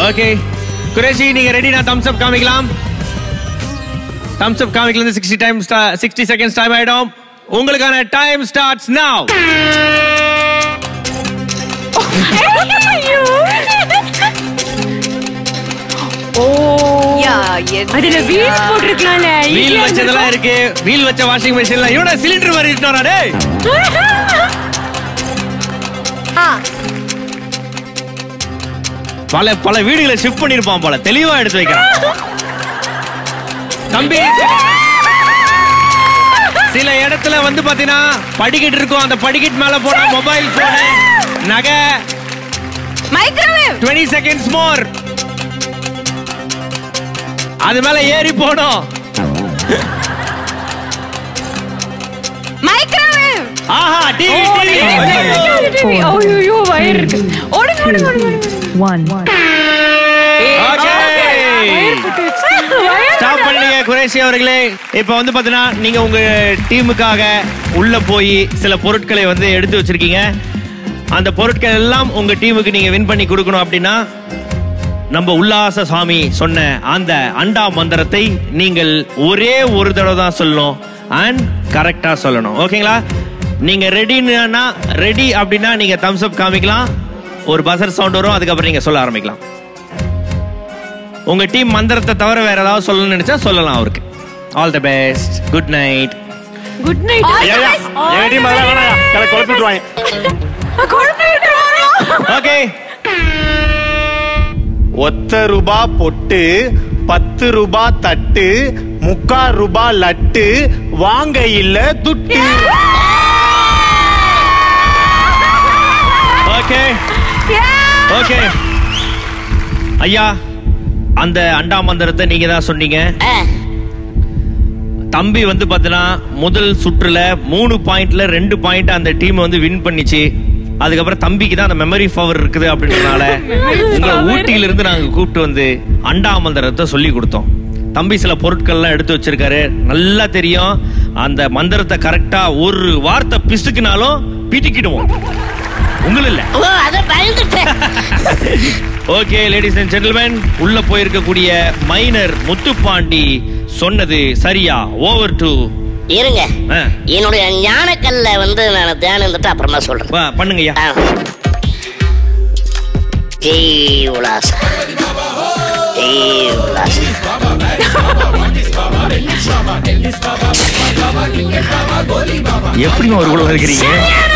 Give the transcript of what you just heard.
Okay Qureshi நீங்க ready நான் Thums அப் காமிக்கலாம் தம்ஸ் அப் காமிக்கல இருந்து sixty time sixty seconds time ஆயிடும் உங்களுக்கான டைம் ஸ்டார்ட்ஸ் நவ் யா என்ன அதுல வீல் போட்டிருக்கலாம்ல வீல் easy-ஆ வச்சதெல்லாம் இருக்கு வீல் வச்ச வாஷிங் மிஷின்ல இவன சிலிண்டர் மாதிரி இட்டுனாரா டேய் ஆ, பல பல வீடுகளை ஷிஃப்ட் பண்ணிருப்பான் போல தெளிவா எடுத்து வைக்கிறான் தம்பி சில இடத்துல வந்து பாத்தீங்கன்னா படிக்கட்டு இருக்கும் அந்த படிக்கட்டு மேல போனா மொபைல் போன் நகை மைக்ரோவேவ் 20 செகண்ட்ஸ் மோர் அது மேல ஏறி போனோம் மைக்ரோவேவ் ஆஹா டிவி டிவி ஐயோ வயிறு இருக்கு ஓடுங்க ஓடுங்க ஓடுங்க One. ஓகே ஸ்டாப் பண்ணிடுங்க குரேஷி அவர்களே இப்போ வந்து பார்த்தீங்கன்னா நீங்க உங்க டீமுக்காக உள்ள போய் சில பொருட்களை வந்து எடுத்து வச்சிருக்கீங்க அந்த பொருட்கள் எல்லாம் உங்க டீமுக்கு நீங்க வின் பண்ணி கொடுக்கணும் அப்படின்னா நம்ம உல்லாச சுவாமி சொன்ன அந்த அண்டா மந்திரத்தை நீங்கள் ஒரே ஒரு தடவை தான் சொல்லணும் அண்ட் கரெக்டா சொல்லணும் ஓகேங்களா நீங்க ரெடினா ரெடி அப்படின்னா நீங்க தம்ஸ் அப் காமிக்கலாம் ஒரு பசர் சவுண்ட் வரும் அதுக்கப்புறம் நீங்க சொல்ல ஆரம்பிக்கலாம் உங்க டீம் மந்திரத்தை தவிர வேற ஏதாவது சொல்லணும்னு நினைச்சா சொல்லலாம் அவருக்கு all the best good night good night எங்க டீம் அதெல்லாம் வேணாம் கலை குழப்பிட்டுருவாங்க ஓகே ஒத்த ரூபா பொட்டு பத்து ரூபா தட்டு முக்கா ரூபா லட்டு வாங்க இல்ல துட்டு ஓகே ஓகே ஐயா அந்த அண்டா மந்திரத்தை நீங்க தான் சொன்னீங்க தம்பி வந்து பாத்தீங்கன்னா முதல் சுற்றுல மூணு பாயிண்ட்ல ரெண்டு பாயிண்ட் அந்த டீம் வந்து வின் பண்ணிச்சு அதுக்கப்புறம் தம்பிக்கு தான் அந்த மெமரி பவர் இருக்குது அப்படின்றதுனால உங்களை ஊட்டியில இருந்து நாங்க கூப்பிட்டு வந்து அண்டா மந்திரத்தை சொல்லி கொடுத்தோம் தம்பி சில பொருட்கள்லாம் எடுத்து வச்சிருக்காரு நல்லா தெரியும் அந்த மந்திரத்தை கரெக்டா ஒரு வார்த்தை பிசுக்குனாலும் பிதிக்கிடுவோம் உங்கள இல்ல ஓ அத பயந்துட்டேன் ஓகே லேடிஸ் அண்ட் ஜென்டில்மேன் உள்ள போயிருக்கக்கூடிய மைனர் முத்துப்பாண்டி சொன்னது சரியா ஓவர் டு இருங்க என்னுடைய ஞானக்கல்ல வந்து நான் தியானம் இருந்துட்டு அப்புறமா சொல்றேன் பண்ணுங்க ஐயா ஆ. ஜெய் உலாசா ஜெய் உலாசா எப்படிமா ஒரு கூட இருக்கிறீங்க